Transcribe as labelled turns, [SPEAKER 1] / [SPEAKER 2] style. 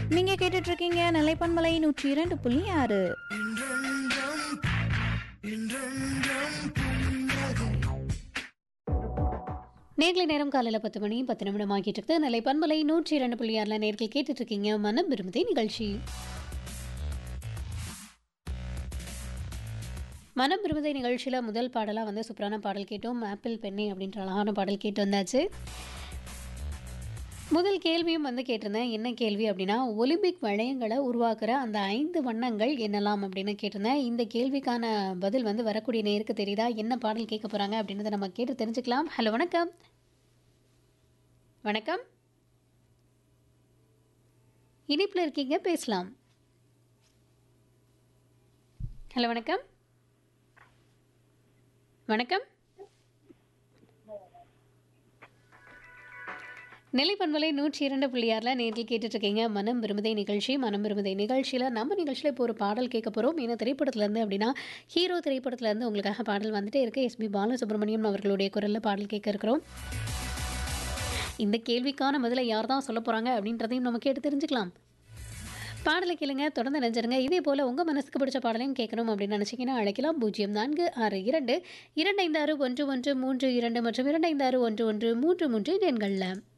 [SPEAKER 1] நீங்க கேட்டுட்டு இருக்கீங்க நிலைப்பன்மலை நூற்றி இரண்டு புள்ளி ஆறு
[SPEAKER 2] நேர்களை நேரம் காலையில் பத்து மணி பத்து நிமிடம் ஆகிட்டு இருக்குது நிலை பண்பலை நூற்றி இரண்டு புள்ளி ஆறில் நேர்கள் கேட்டுட்டு இருக்கீங்க மனம் விரும்புதே நிகழ்ச்சி மனம் விரும்புதை நிகழ்ச்சியில் முதல் பாடலாக வந்து சூப்பரான பாடல் கேட்டோம் ஆப்பிள் பெண்ணே அப்படின்ற அழகான பாடல் கேட்டு வந்தாச்சு முதல் கேள்வியும் வந்து கேட்டிருந்தேன் என்ன கேள்வி அப்படின்னா ஒலிம்பிக் வளையங்களை உருவாக்குற அந்த ஐந்து வண்ணங்கள் என்னலாம் அப்படின்னு கேட்டிருந்தேன் இந்த கேள்விக்கான பதில் வந்து வரக்கூடிய நேருக்கு தெரியுதா என்ன பாடல் கேட்க போகிறாங்க அப்படின்றத நம்ம கேட்டு தெரிஞ்சுக்கலாம் ஹலோ வணக்கம் வணக்கம் இனிப்பில் இருக்கீங்க பேசலாம் ஹலோ வணக்கம் வணக்கம் நெல்லை பண்பலை நூற்றி இரண்டு புள்ளியாரில் நேரில் கேட்டுட்ருக்கீங்க மனம் விரும்புதை நிகழ்ச்சி மனம் விரும்புதை நிகழ்ச்சியில் நம்ம நிகழ்ச்சியில் இப்போ ஒரு பாடல் கேட்க போகிறோம் ஏன்னா திரைப்படத்துலேருந்து அப்படின்னா ஹீரோ திரைப்படத்துலேருந்து உங்களுக்காக பாடல் வந்துட்டே இருக்கு எஸ்பி பாலசுப்ரமணியம் அவர்களுடைய குரலில் பாடல் கேட்க இருக்கிறோம் இந்த கேள்விக்கான பதிலை யார் தான் சொல்ல போகிறாங்க அப்படின்றதையும் நம்ம கேட்டு தெரிஞ்சுக்கலாம் பாடலை கேளுங்க தொடர்ந்து நினைச்சிருங்க இதே போல் உங்கள் மனசுக்கு பிடிச்ச பாடலையும் கேட்கணும் அப்படின்னு நினச்சிங்கன்னா அழைக்கலாம் பூஜ்ஜியம் நான்கு ஆறு இரண்டு இரண்டு ஐந்து ஆறு ஒன்று ஒன்று மூன்று இரண்டு மற்றும் இரண்டு ஐந்து ஆறு ஒன்று ஒன்று மூன்று மூன்று எண்களில்